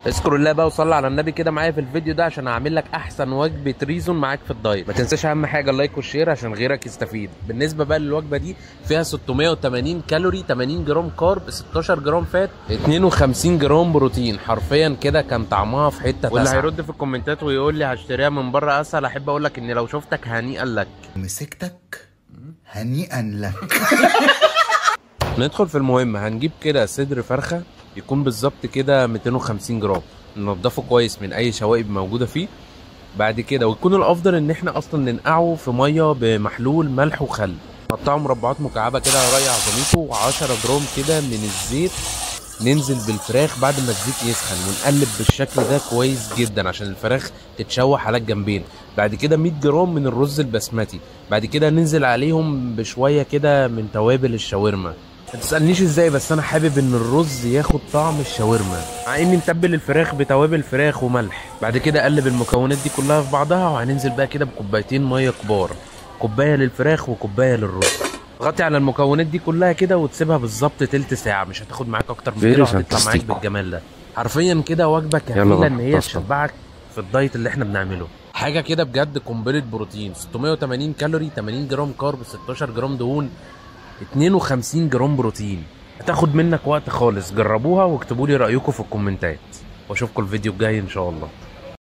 اذكر الله بقى وصلي على النبي كده معايا في الفيديو ده عشان اعمل لك احسن وجبه ريزون معاك في الدايت ما تنساش اهم حاجه اللايك والشير عشان غيرك يستفيد بالنسبه بقى للوجبه دي فيها 680 كالوري 80 جرام كارب 16 جرام فات 52 جرام بروتين حرفيا كده كان طعمها في حته واللي تسعة. هيرد في الكومنتات ويقول لي هشتريها من بره اسهل احب اقول لك ان لو شفتك هنيئا لك مسكتك هنيئا لك ندخل في المهم هنجيب كده صدر فرخه يكون بالظبط كده 250 جرام ننضفه كويس من اي شوائب موجوده فيه بعد كده ويكون الافضل ان احنا اصلا ننقعه في ميه بمحلول ملح وخل نقطعه مربعات مكعبه كده ري عظميته و10 جرام كده من الزيت ننزل بالفراخ بعد ما الزيت يسخن ونقلب بالشكل ده كويس جدا عشان الفراخ تتشوح على الجنبين بعد كده 100 جرام من الرز البسمتي بعد كده ننزل عليهم بشويه كده من توابل الشاورما ما تسالنيش ازاي بس انا حابب ان الرز ياخد طعم الشاورما مع اني متبل الفراخ بتوابل فراخ وملح بعد كده اقلب المكونات دي كلها في بعضها وهننزل بقى كده بكوبايتين ميه كبار كوبايه للفراخ وكوبايه للرز غطي على المكونات دي كلها كده وتسيبها بالظبط تلت ساعه مش هتاخد معاك اكتر من Very كده وهتطلع معاك fantastic. بالجمال ده حرفيا كده وجبه يلا كفيله بقى، ان هي بسطة. تشبعك في الدايت اللي احنا بنعمله حاجه كده بجد قنبله بروتين 680 كالوري 80 جرام كارب 16 جرام دهون 52 جرام بروتين هتاخد منك وقت خالص جربوها واكتبوا لي رايكم في الكومنتات واشوفكم الفيديو الجاي ان شاء الله